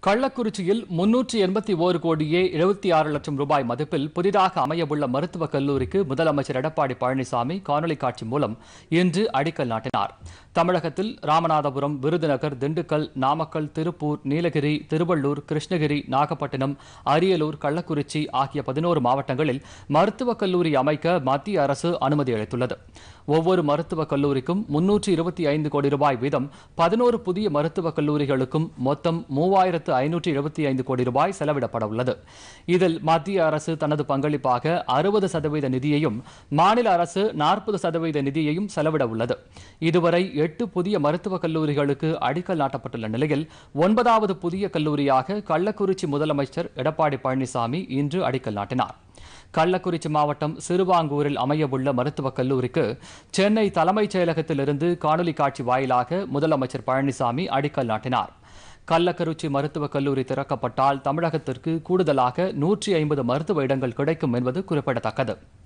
கள்ளக்குறிச்சியில் முன்னூற்றி எண்பத்தி ஓரு கோடியே எழுபத்தி ஆறு லட்சம் ரூபாய் மதிப்பில் புதிதாக அமையவுள்ள மருத்துவக் கல்லூரிக்கு முதலமைச்சர் எடப்பாடி பழனிசாமி காணொலி காட்சி மூலம் இன்று அடிக்கல் நாட்டினார் தமிழகத்தில் ராமநாதபுரம் விருதுநகர் திண்டுக்கல் நாமக்கல் திருப்பூர் நீலகிரி திருவள்ளூர் கிருஷ்ணகிரி நாகப்பட்டினம் அரியலூர் கள்ளக்குறிச்சி ஆகிய பதினோரு மாவட்டங்களில் மருத்துவக் கல்லூரி அமைக்க மத்திய அரசு அனுமதி அளித்துள்ளது ஒவ்வொரு மருத்துவக் கல்லூரிக்கும் முன்னூற்று இருபத்தி ஐந்து கோடி ரூபாய் வீதம் பதினோரு புதிய மருத்துவக் கல்லூரிகளுக்கும் மொத்தம் மூவாயிரத்து ஐநூற்று எழுபத்தி ஐந்து கோடி ரூபாய் செலவிடப்பட உள்ளது இதில் மத்திய அரசு தனது பங்களிப்பாக அறுபது சதவீத நிதியையும் மாநில அரசு நாற்பது சதவீத நிதியையும் செலவிட உள்ளது இதுவரை எட்டு புதிய மருத்துவக் கல்லூரிகளுக்கு அடிக்கல் நாட்டப்பட்டுள்ள நிலையில் ஒன்பதாவது புதிய கல்லூரியாக கள்ளக்குறிச்சி முதலமைச்சர் எடப்பாடி பழனிசாமி இன்று அடிக்கல் நாட்டினார் கள்ளக்குறிச்சி மாவட்டம் சிறுவாங்கூரில் அமையவுள்ள மருத்துவக் கல்லூரிக்கு சென்னை தலைமைச் செயலகத்திலிருந்து காணொலி காட்சி வாயிலாக முதலமைச்சர் பழனிசாமி அடிக்கல் நாட்டினார் கள்ளக்குறிச்சி மருத்துவக் கல்லூரி திறக்கப்பட்டால் தமிழகத்திற்கு கூடுதலாக நூற்றி ஐம்பது மருத்துவ இடங்கள் கிடைக்கும் என்பது குறிப்பிடத்தக்கது